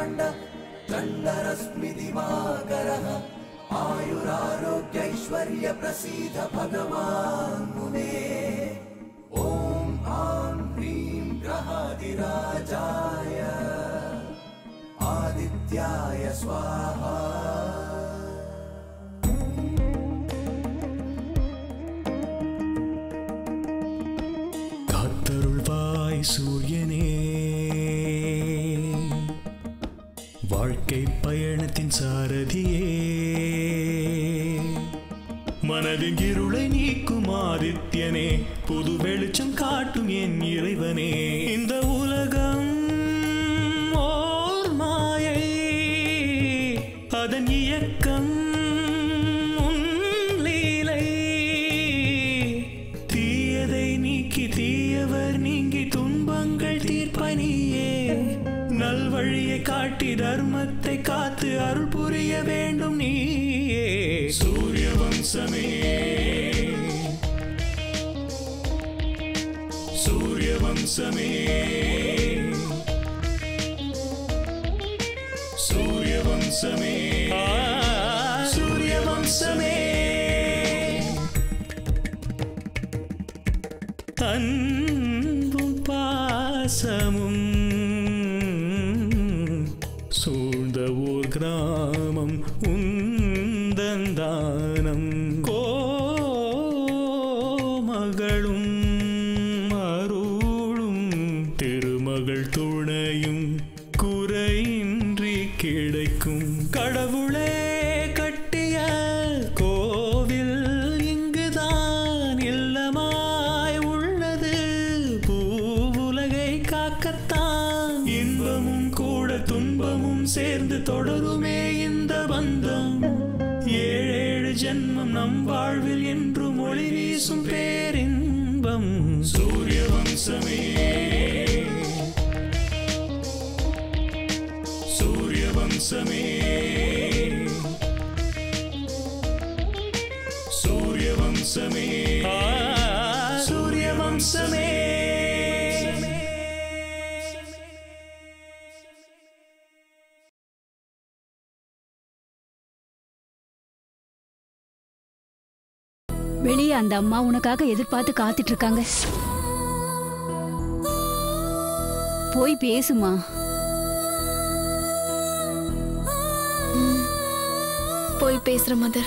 ब्रह्माण्ड दण्डरश्मिदिवाकरः आयुरारोग्यैश्वर्यप्रसीद भगवान् मुने ॐ आं ह्रीं ग्रहादिराजाय आदित्याय स्वाहा காத்தருள்வாய் சூரியனே வாழ்க்கை பயணத்தின் சாரதியே மனதின் இருளை நீக்கும் ஆதித்யனே புது வெளிச்சம் காட்டும் என் இறைவனே இந்த உலகம் ஓர் மாயை அதன் இயக்கம் உன் லீலை தீயதை நீக்கி தீயவர் நீங்கி துன்பங்கள் தீர்ப்பனியே நல்வழியை காட்டி தர்மத்தை காத்து அருள் புரிய வேண்டும் நீயே சூரிய வம்சமே சூரிய வம்சமே சூரிய வம்சமே சூரிய வம்சமே அன்பும் பாசமும் சூழ்ந்த ஊர் கிராமம் உந்தந்தானம் கோமகளும் அருளும் திருமகள் துணையும் குறையின்றி கிடைக்கும் கடவுளே கட்டிய கோவில் இங்குதான் இல்லமாய் உள்ளது பூவுலகை காக்கத்தான் இன்பமும் கூட துன்பமும் சேர்ந்து தொடருமே இந்த பந்தம் ஏழேழு ஜென்மம் நம் வாழ்வில் என்றும் ஒளி வீசும் பேரின்பம் சூரிய வம்சமே சூரிய வம்சமே சூரிய வம்சமே சூரிய வம்சமே வெளியே அந்த அம்மா உனக்காக எதிர்பார்த்து காத்துட்டு இருக்காங்க போய் பேசுமா போய் பேசுற மதர்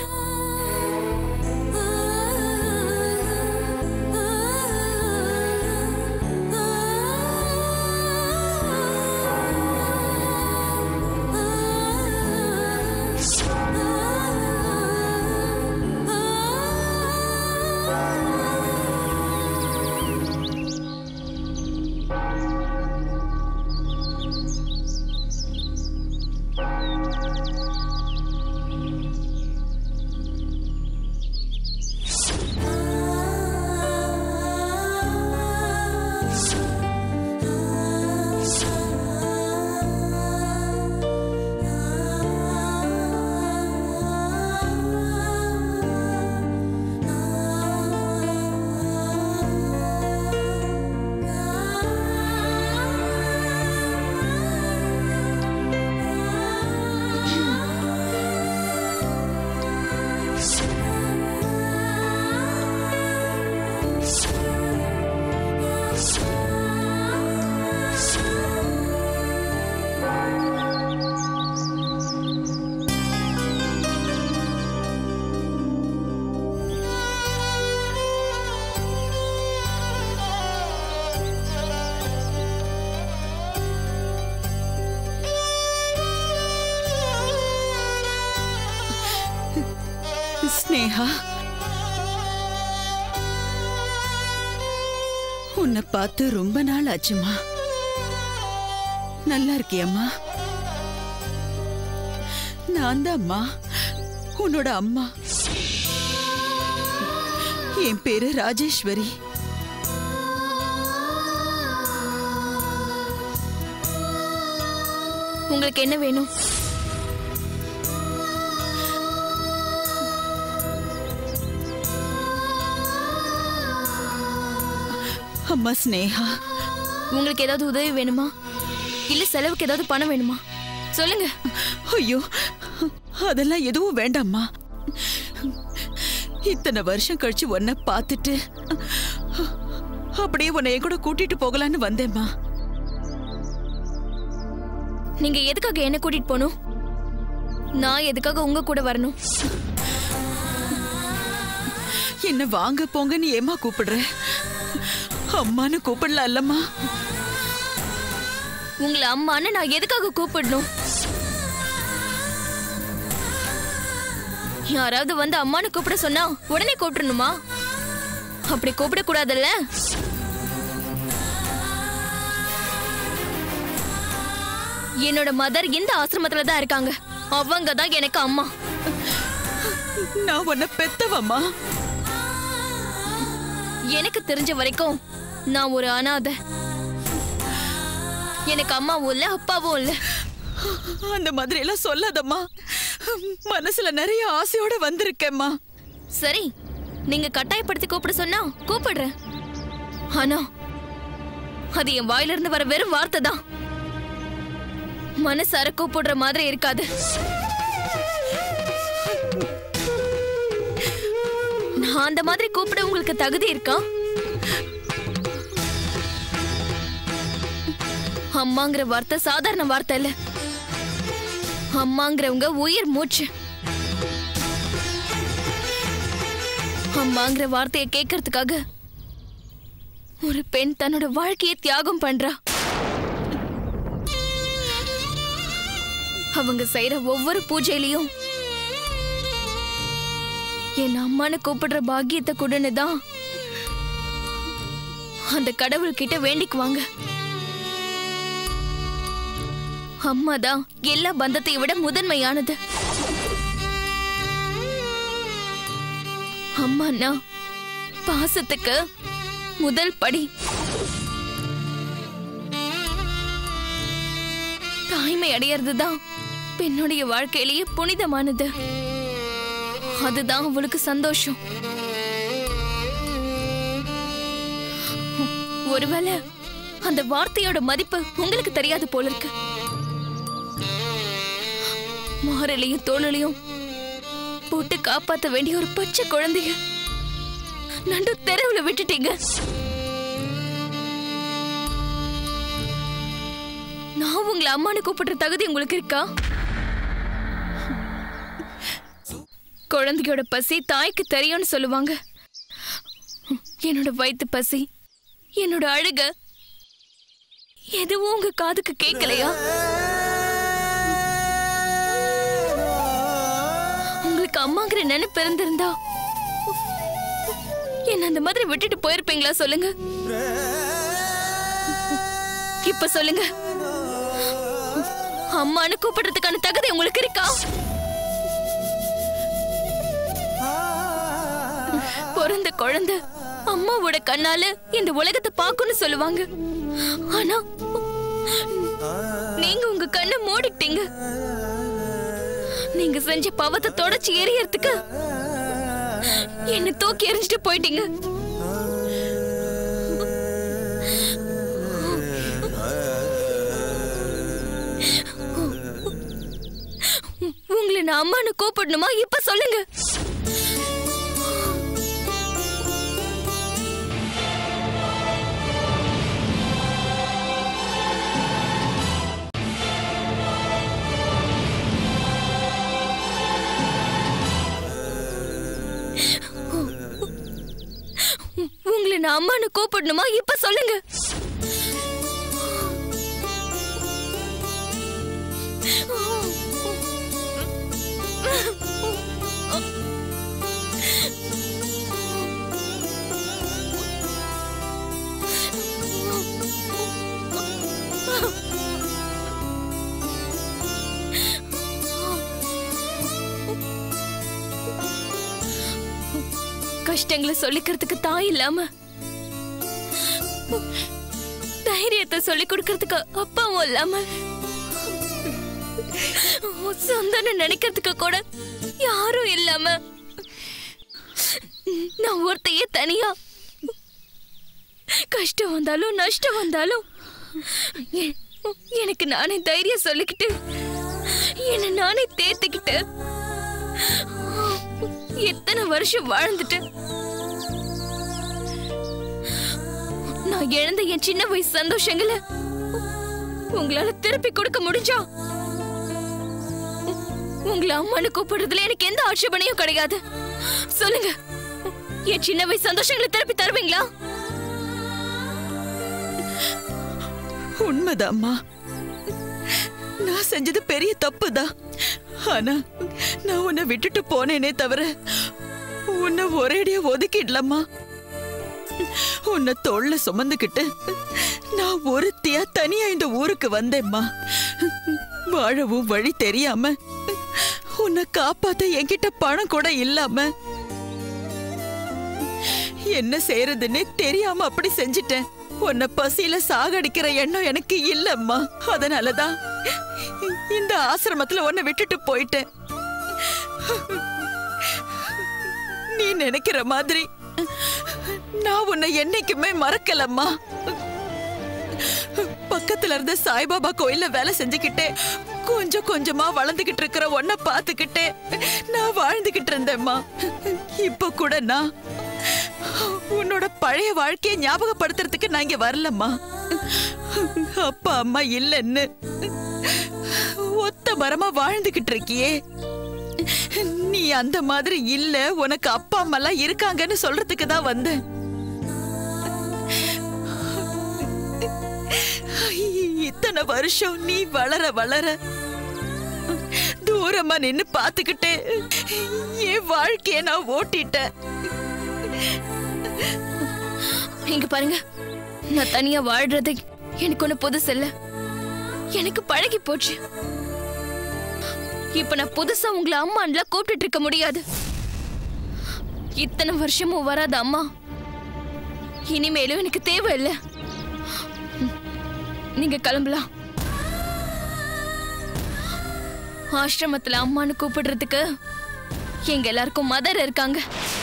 ஸ்னேகா உன்னை பார்த்து ரொம்ப நாள் ஆச்சுமா நல்லா இருக்கியம்மா நான் தான்மா உன்னோட அம்மா என் பேரு ராஜேஸ்வரி உங்களுக்கு என்ன வேணும் அம்மா ஸ்னேகா உங்களுக்கு ஏதாவது உதவி வேணுமா இல்ல செலவுக்கு ஏதாவது பணம் வேணுமா சொல்லுங்க ஐயோ அதெல்லாம் எதுவும் வேண்டாம்மா இத்தனை வருஷம் கழிச்சு உன்னை பார்த்துட்டு அப்படியே உன்னை என் கூட கூட்டிட்டு போகலான்னு வந்தேம்மா நீங்க எதுக்காக என்ன கூட்டிட்டு போகணும் நான் எதுக்காக உங்க கூட வரணும் என்ன வாங்க போங்கன்னு ஏமா கூப்பிடுற அம்மான்னு கூப்பிடல அல்லம்மா உங்களை அம்மான்னு நான் எதுக்காக கூப்பிடணும் யாராவது வந்து அம்மான்னு கூப்பிட சொன்னா உடனே கூப்பிடணுமா அப்படி கூப்பிட கூடாதுல்ல என்னோட மதர் இந்த ஆசிரமத்துல தான் இருக்காங்க அவங்க தான் எனக்கு அம்மா நான் உன்னை பெத்தவம்மா எனக்கு தெரிஞ்ச வரைக்கும் நான் ஒரு அனாதை எனக்கு அம்மாவும் இல்ல அப்பாவும் இல்ல அந்த மாதிரி எல்லாம் சொல்லாதம்மா மனசுல நிறைய ஆசையோட வந்திருக்கேம்மா சரி நீங்க கட்டாயப்படுத்தி கூப்பிட சொன்னா கூப்பிடுறேன் ஆனா அது என் வாயில இருந்து வர வெறும் வார்த்தை தான் மனசார கூப்பிடுற மாதிரி இருக்காது நான் அந்த மாதிரி கூப்பிட உங்களுக்கு தகுதி இருக்கா அம்மாங்கிற வார்த்தை சாதாரண வார்த்தை இல்ல அம்மாங்கிறவங்க உயிர் மூச்சு அம்மாங்கிற வார்த்தையை கேட்கறதுக்காக ஒரு பெண் தன்னோட வாழ்க்கையை தியாகம் பண்றா அவங்க செய்யற ஒவ்வொரு பூஜையிலையும் என் அம்மான்னு கூப்பிடுற பாக்கியத்தை கொடுன்னு தான் அந்த கடவுள் கிட்ட வேண்டிக்குவாங்க அம்மா தான் எல்லா பந்தத்தை விட முதன்மையானது அம்மாண்ணா பாசத்துக்கு முதல் படி தாய்மை அடையிறது தான் பெண்ணுடைய வாழ்க்கையிலேயே புனிதமானது அதுதான் அவளுக்கு சந்தோஷம் ஒருவேளை அந்த வார்த்தையோட மதிப்பு உங்களுக்கு தெரியாது போல இருக்கு மாரலையும் தோழலையும் போட்டு காப்பாத்த வேண்டிய ஒரு பச்சை குழந்தைய நண்டு தெருவுல விட்டுட்டீங்க நான் உங்களை அம்மானு கூப்பிடுற தகுதி உங்களுக்கு இருக்கா குழந்தையோட பசி தாய்க்கு தெரியும்னு சொல்லுவாங்க என்னோட வயித்து பசி என்னோட அழுக எதுவும் உங்க காதுக்கு கேட்கலையா உங்களுக்கு அம்மாங்கிற நினைப்பு இருந்திருந்தா என்ன அந்த மாதிரி விட்டுட்டு போயிருப்பீங்களா சொல்லுங்க இப்ப சொல்லுங்க அம்மான்னு கூப்பிடுறதுக்கான தகுதி உங்களுக்கு இருக்கா பிறந்த குழந்தை அம்மாவோட கண்ணால இந்த உலகத்தை பார்க்கும்னு சொல்லுவாங்க ஆனா நீங்க உங்க கண்ணை மூடிட்டீங்க நீங்க செஞ்ச பவத்தை தொடச்சி எரியறதுக்கு என்ன தூக்கி எறிஞ்சிட்டு போயிட்டீங்க உங்களை நான் அம்மான்னு கூப்பிடணுமா இப்ப சொல்லுங்க உங்களை நான் அம்மான்னு கூப்பிடணுமா இப்ப சொல்லுங்க கஷ்டங்களை சொல்லிக்கிறதுக்கு தாய் இல்லாம தைரியத்தை சொல்லி கொடுக்கறதுக்கு அப்பாவும் இல்லாம சொந்தம்னு நினைக்கிறதுக்கு கூட யாரும் இல்லாம நான் ஒருத்தையே தனியா கஷ்டம் வந்தாலும் நஷ்டம் வந்தாலும் எ- எனக்கு நானே தைரியம் சொல்லிக்கிட்டு என்ன நானே தேத்திக்கிட்டு எத்தனை வருஷம் வாழ்ந்துட்டேன் நான் இழந்த என் சின்ன வயசு சந்தோஷங்களை உங்களால திருப்பி கொடுக்க முடிஞ்சா உங்களை அம்மானு கூப்பிடுறதுல எனக்கு எந்த ஆட்சேபனையும் கிடையாது சொல்லுங்க என் சின்ன வயசு சந்தோஷங்களை திருப்பி தருவீங்களா உண்மைதாம்மா நான் செஞ்சது பெரிய தப்புதான் ஆனா நான் உன்னை விட்டுட்டு போனேனே தவிர உன்னை ஒரேடியா ஒதுக்கிடலம்மா உன்னை தோல்ல சுமந்துக்கிட்டு நான் ஒருத்தியா தனியா இந்த ஊருக்கு வந்தேம்மா வாழவும் வழி தெரியாம உன்னை காப்பாத்த என்கிட்ட பணம் கூட இல்லாம என்ன செய்யறதுன்னே தெரியாம அப்படி செஞ்சிட்டேன் உன்னை பசியில சாகடிக்கிற எண்ணம் எனக்கு இல்லம்மா அதனாலதான் இந்த ஆசிரமத்துல உன்னை விட்டுட்டு போயிட்டேன் நீ நினைக்கிற மாதிரி நான் உன்னை என்னைக்குமே மறக்கலம்மா பக்கத்துல இருந்த சாய்பாபா கோயில்ல வேலை செஞ்சுக்கிட்டே கொஞ்சம் கொஞ்சமா வளர்ந்துகிட்டு இருக்கிற ஒன்ன பாத்துக்கிட்டே நான் வாழ்ந்துகிட்டு இருந்தேம்மா இப்ப கூட நான் உன்னோட பழைய வாழ்க்கையை ஞாபகப்படுத்துறதுக்கு நான் இங்க வரலம்மா அப்பா அம்மா இல்லைன்னு ஒத்த மரமா வாழ்ந்துகிட்டு இருக்கியே நீ அந்த மாதிரி இல்ல உனக்கு அப்பா அம்மா எல்லாம் இருக்காங்கன்னு சொல்றதுக்கு தான் வந்தேன் இத்தனை வருஷம் நீ வளர வளர தூரமா நின்னு பாத்துக்கிட்டே என் வாழ்க்கைய நான் ஓட்டிட்டேன் இங்க பாருங்க நான் தனியா வாழ்றது எனக்கு ஒண்ணு புதுசு இல்ல எனக்கு பழகி போச்சு இப்ப நான் புதுசா உங்களை அம்மான்ல கூப்பிட்டுட்டு இருக்க முடியாது இத்தனை வருஷமும் வராத அம்மா இனிமேலும் எனக்கு தேவையில்லை நீங்க கிளம்பலாம் ஆசிரமத்துல அம்மான்னு கூப்பிடுறதுக்கு எங்க எல்லாருக்கும் மதர் இருக்காங்க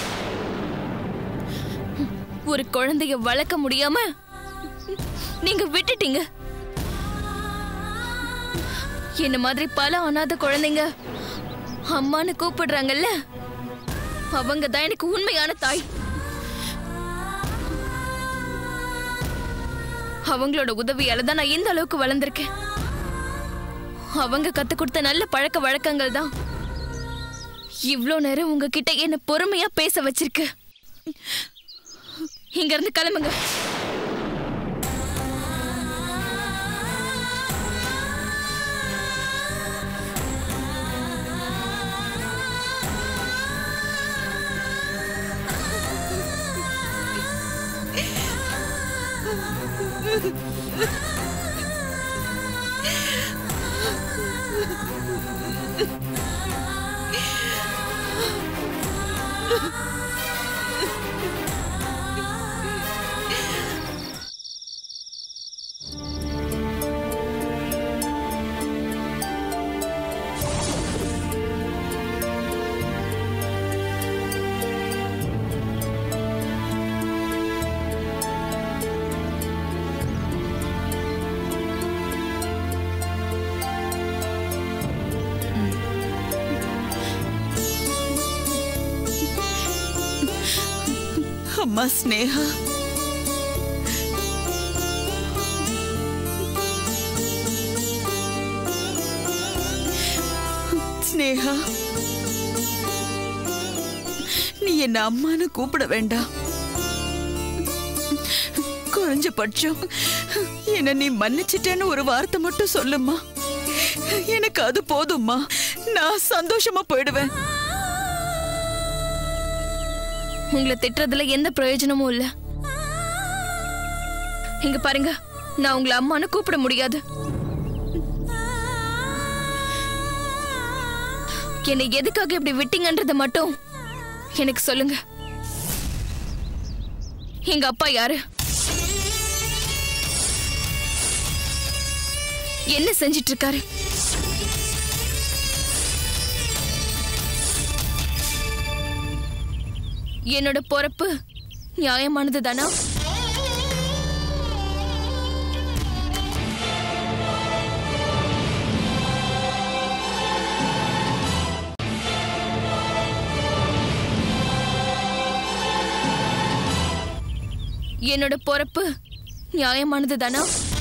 ஒரு குழந்தைய வளர்க்க முடியாம நீங்க விட்டுட்டீங்க என்ன மாதிரி பல அனாதை குழந்தைங்க அம்மான்னு கூப்பிடுறாங்கல்ல அவங்க தான் எனக்கு உண்மையான தாய் அவங்களோட உதவியால தான் நான் இந்த அளவுக்கு வளர்ந்திருக்கேன் அவங்க கத்து கொடுத்த நல்ல பழக்க வழக்கங்கள் தான் இவ்ளோ நேரம் உங்ககிட்ட என்ன பொறுமையா பேச வச்சிருக்கு இங்க இருந்து கிளம்புங்க அம்மா ஸ்னேகா ஸ்னேகா நீ என்ன அம்மான்னு கூப்பிட வேண்டாம் குறைஞ்சபட்சம் என்ன நீ மன்னிச்சிட்டேன்னு ஒரு வார்த்தை மட்டும் சொல்லுமா எனக்கு அது போதும்மா நான் சந்தோஷமா போயிடுவேன் உங்களை திட்டுறதுல எந்த பிரயோஜனமும் இல்ல இங்க பாருங்க நான் உங்களை அம்மான்னு கூப்பிட முடியாது என்னை எதுக்காக இப்படி விட்டீங்கன்றத மட்டும் எனக்கு சொல்லுங்க எங்க அப்பா யாரு என்ன செஞ்சிட்டு இருக்காரு என்னோட பொறப்பு நியாயமானது தானா என்னோட பொறப்பு நியாயமானது தானா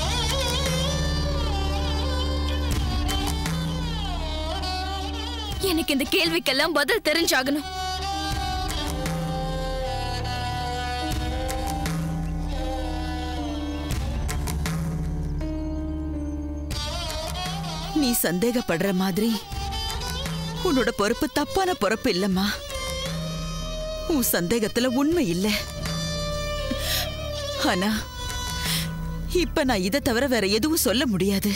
எனக்கு இந்த கேள்விக்கெல்லாம் பதில் தெரிஞ்சாகணும் நீ சந்தேகப்படுற மாதிரி உன்னோட பொறுப்பு தப்பான பொறுப்பு இல்லம்மா உன் சந்தேகத்துல உண்மை இல்ல ஆனா இப்ப நான் இதை தவிர வேற எதுவும் சொல்ல முடியாது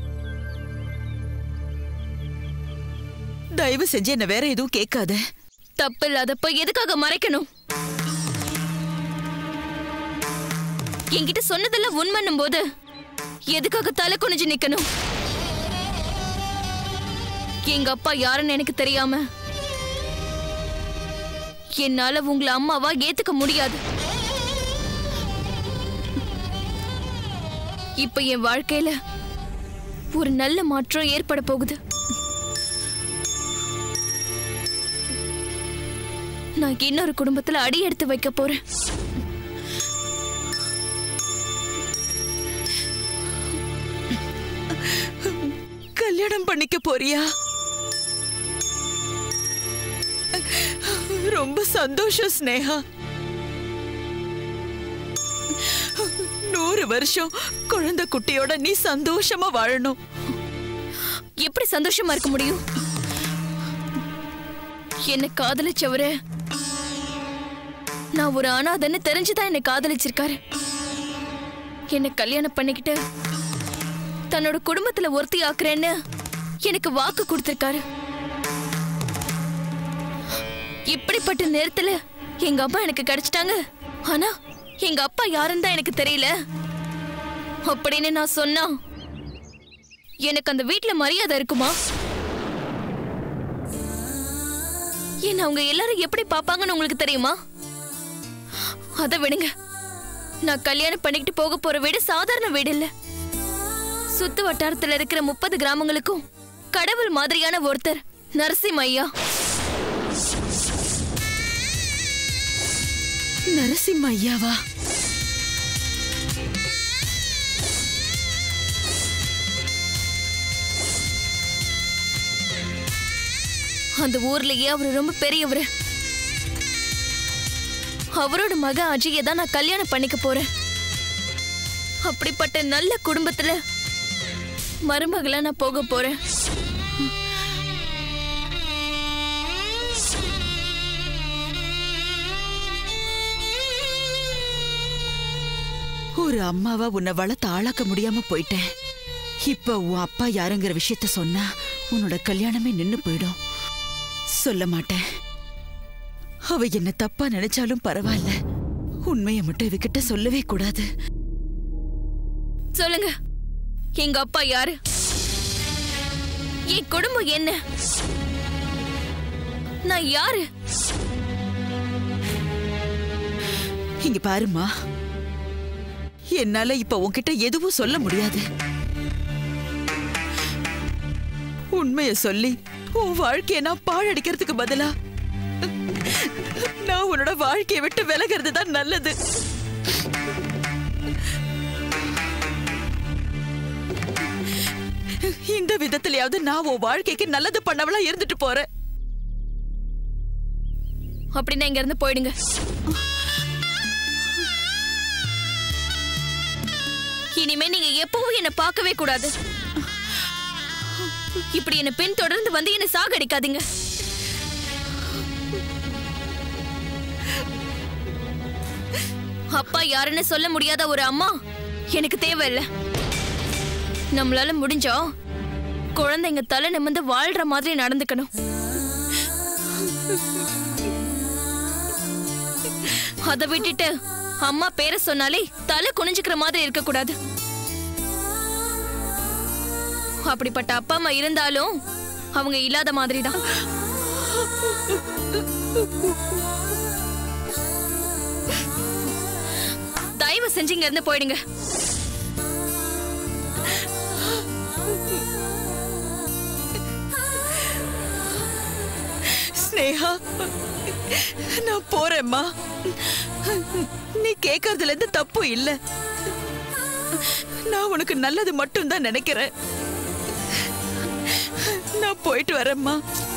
தயவு செஞ்சு என்ன வேற எதுவும் கேட்காத தப்பு இல்லாதப்ப எதுக்காக மறைக்கணும் என்கிட்ட சொன்னதெல்லாம் உண்மைன்னும் போது எதுக்காக தலை குனிஞ்சு நிக்கணும் எங்க அப்பா யாருன்னு எனக்கு தெரியாம என்னால உங்களை அம்மாவா ஏத்துக்க முடியாது இப்ப என் வாழ்க்கையில ஒரு நல்ல மாற்றம் ஏற்பட போகுது நான் இன்னொரு குடும்பத்துல அடி எடுத்து வைக்க போறேன் கல்யாணம் பண்ணிக்க போறியா ரொம்ப சந்தோஷம் ஸ்னேகா நூறு வருஷம் குழந்தை குட்டியோட நீ சந்தோஷமா வாழணும் எப்படி சந்தோஷமா இருக்க முடியும் என்ன காதலிச்சவரு நான் ஒரு அனாதைன்னு தெரிஞ்சுதான் என்னை காதலிச்சிருக்காரு என்ன கல்யாணம் பண்ணிக்கிட்டு தன்னோட குடும்பத்துல ஒருத்தி ஆக்குறேன்னு எனக்கு வாக்கு கொடுத்திருக்காரு இப்படிப்பட்ட நேரத்துல எங்க அம்மா எனக்கு கிடைச்சிட்டாங்க ஆனா எங்க அப்பா யாருன்னு தான் எனக்கு தெரியல அப்படின்னு நான் சொன்னா எனக்கு அந்த வீட்ல மரியாதை இருக்குமா என்ன அவங்க எல்லாரும் எப்படி பாப்பாங்கன்னு உங்களுக்கு தெரியுமா அத விடுங்க நான் கல்யாணம் பண்ணிக்கிட்டு போக போற வீடு சாதாரண வீடு இல்ல சுத்து வட்டாரத்துல இருக்கிற முப்பது கிராமங்களுக்கும் கடவுள் மாதிரியான ஒருத்தர் நரசிம்ம ஐயா நரசிம்ம ஐயாவா அந்த ஊர்லயே அவர் ரொம்ப பெரியவர் அவரோட மக அஜய தான் நான் கல்யாணம் பண்ணிக்க போறேன் அப்படிப்பட்ட நல்ல குடும்பத்துல மருமகளா நான் போக போறேன் ஒரு அம்மாவா உன்னை வளர்த்து ஆளாக்க முடியாம போயிட்டேன் இப்ப உன் அப்பா யாருங்கிற விஷயத்த சொன்னா உன்னோட கல்யாணமே நின்னு போயிடும் சொல்ல மாட்டேன் அவ என்ன தப்பா நினைச்சாலும் பரவாயில்ல உண்மையை மட்டும் இவகிட்ட சொல்லவே கூடாது சொல்லுங்க எங்க அப்பா யாரு என் குடும்பம் என்ன நான் யாரு இங்க பாருமா என்னால இப்ப உன்கிட்ட எதுவும் சொல்ல முடியாது உண்மைய சொல்லி உன் வாழ்க்கைய நான் பாழடிக்கிறதுக்கு பதிலா நான் உன்னோட வாழ்க்கையை விட்டு விலகிறது தான் நல்லது இந்த விதத்திலயாவது நான் உன் வாழ்க்கைக்கு நல்லது பண்ணவளா இருந்துட்டு போறேன் அப்படின்னா இங்க இருந்து போயிடுங்க இனிமே நீங்க எப்பவும் என்ன பார்க்கவே கூடாது இப்படி என்ன பின் தொடர்ந்து வந்து என்ன சாகடிக்காதீங்க அப்பா யாருன்னு சொல்ல முடியாத ஒரு அம்மா எனக்கு தேவையில்ல நம்மளால முடிஞ்சா குழந்தைங்க தலை நிமிர்ந்து வாழ்ற மாதிரி நடந்துக்கணும் அதை விட்டுட்டு அம்மா பேரை சொன்னாலே தலை குனிஞ்சுக்கிற மாதிரி இருக்க கூடாது அப்படிப்பட்ட அப்பா அம்மா இருந்தாலும் அவங்க இல்லாத மாதிரி தான் தயவு செஞ்சு இங்க இருந்து போயிடுங்க ஸ்னேகா நான் போறேம்மா நீ கேக்குறதுல எந்த தப்பும் இல்ல நான் உனக்கு நல்லது மட்டும் தான் நினைக்கிறேன் நான் போயிட்டு வரேம்மா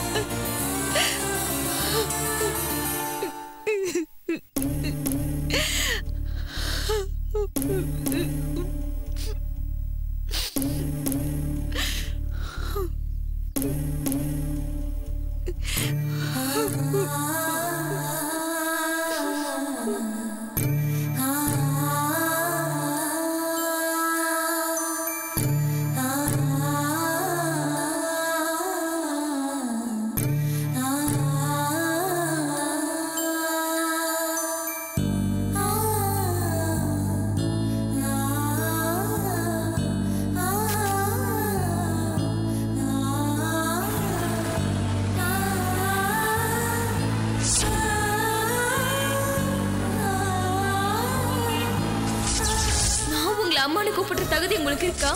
நான் உங்களை அம்மானு கூப்பிடுற தகுதி உங்களுக்கு இருக்கா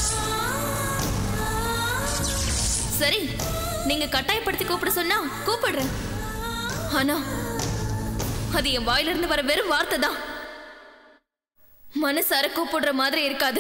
சரி நீங்க கட்டாயப்படுத்தி கூப்பிட சொன்னா கூப்பிடுறேன் ஆனா அது என் வாயில இருந்து வர வெறும் வார்த்தை தான் மனசார கூப்பிடுற மாதிரி இருக்காது